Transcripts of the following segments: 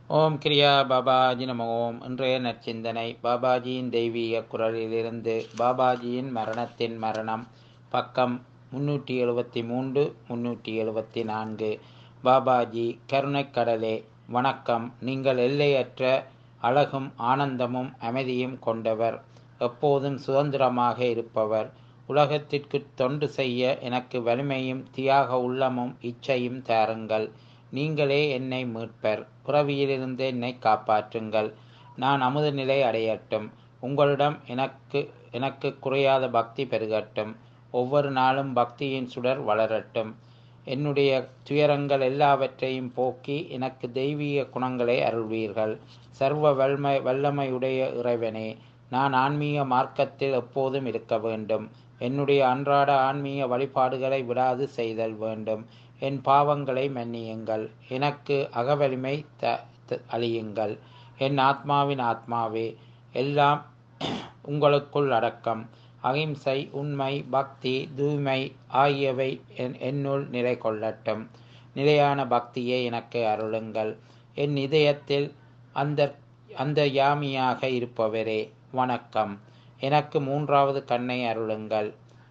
ஓம் கிரியா பாபாஜி நம ஓம் இன்றைய நற்சிந்தனை பாபாஜியின் தெய்வீக குரலிலிருந்து பாபாஜியின் மரணத்தின் மரணம் பக்கம் முன்னூற்றி எழுபத்தி மூன்று முன்னூற்றி எழுபத்தி நான்கு பாபாஜி கருணைக்கடலே வணக்கம் நீங்கள் எல்லையற்ற அழகும் ஆனந்தமும் அமைதியும் கொண்டவர் எப்போதும் சுதந்திரமாக இருப்பவர் உலகத்திற்கு தொண்டு செய்ய எனக்கு வலிமையும் தியாக உள்ளமும் இச்சையும் தாருங்கள் நீங்களே என்னை மீட்பர் புறவியிலிருந்து என்னை காப்பாற்றுங்கள் நான் அமுத நிலை அடையட்டும் உங்களிடம் எனக்கு எனக்கு குறையாத பக்தி பெருகட்டும் ஒவ்வொரு நாளும் பக்தியின் சுடர் வளரட்டும் என்னுடைய துயரங்கள் எல்லாவற்றையும் போக்கி எனக்கு தெய்வீக குணங்களை அருள்வீர்கள் சர்வ வல்மை வல்லமையுடைய இறைவனே நான் ஆன்மீக மார்க்கத்தில் எப்போதும் இருக்க வேண்டும் என்னுடைய அன்றாட ஆன்மீக வழிபாடுகளை விடாது செய்தல் வேண்டும் என் பாவங்களை மன்னியுங்கள் எனக்கு அகவலிமை த அழியுங்கள் என் ஆத்மாவின் ஆத்மாவே எல்லாம் உங்களுக்குள் அடக்கம் அகிம்சை உண்மை பக்தி தூய்மை ஆகியவை என் என்னுள் நிலை கொள்ளட்டும் நிலையான பக்தியை எனக்கு அருளுங்கள் என் இதயத்தில் அந்த அந்த யாமியாக இருப்பவரே வணக்கம் எனக்கு மூன்றாவது கண்ணை அருளுங்கள்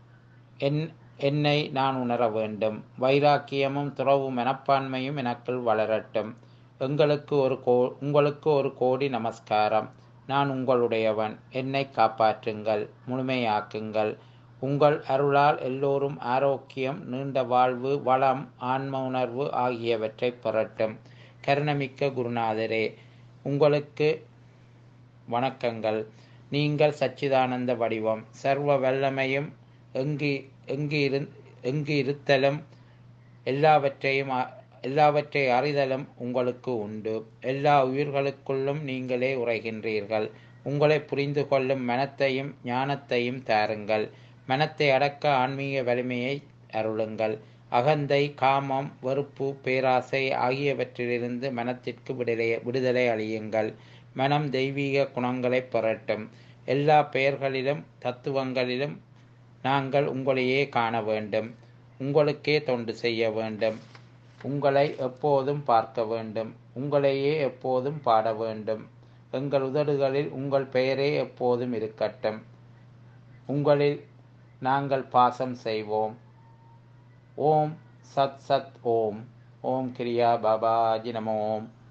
என் என்னை நான் உணர வேண்டும் வைராக்கியமும் துறவு மனப்பான்மையும் எனக்குள் வளரட்டும் எங்களுக்கு ஒரு கோ உங்களுக்கு ஒரு கோடி நமஸ்காரம் நான் உங்களுடையவன் என்னை காப்பாற்றுங்கள் முழுமையாக்குங்கள் உங்கள் அருளால் எல்லோரும் ஆரோக்கியம் நீண்ட வாழ்வு வளம் ஆன்ம உணர்வு ஆகியவற்றை பெறட்டும் கருணமிக்க குருநாதரே உங்களுக்கு வணக்கங்கள் நீங்கள் சச்சிதானந்த வடிவம் சர்வ வல்லமையும் எங்கு எங்கு இரு எங்கு இருத்தலும் எல்லாவற்றையும் எல்லாவற்றை அறிதலும் உங்களுக்கு உண்டு எல்லா உயிர்களுக்குள்ளும் நீங்களே உரைகின்றீர்கள் உங்களை புரிந்து கொள்ளும் மனத்தையும் ஞானத்தையும் தாருங்கள் மனத்தை அடக்க ஆன்மீக வலிமையை அருளுங்கள் அகந்தை காமம் வெறுப்பு பேராசை ஆகியவற்றிலிருந்து மனத்திற்கு விடுதலை விடுதலை அழியுங்கள் மனம் தெய்வீக குணங்களை பெறட்டும் எல்லா பெயர்களிலும் தத்துவங்களிலும் நாங்கள் உங்களையே காண வேண்டும் உங்களுக்கே தொண்டு செய்ய வேண்டும் உங்களை எப்போதும் பார்க்க வேண்டும் உங்களையே எப்போதும் பாட வேண்டும் எங்கள் உதடுகளில் உங்கள் பெயரே எப்போதும் இருக்கட்டும் உங்களில் நாங்கள் பாசம் செய்வோம் ஓம் சத் சத் ஓம் ஓம் கிரியா பாபாஜி நம ஓம்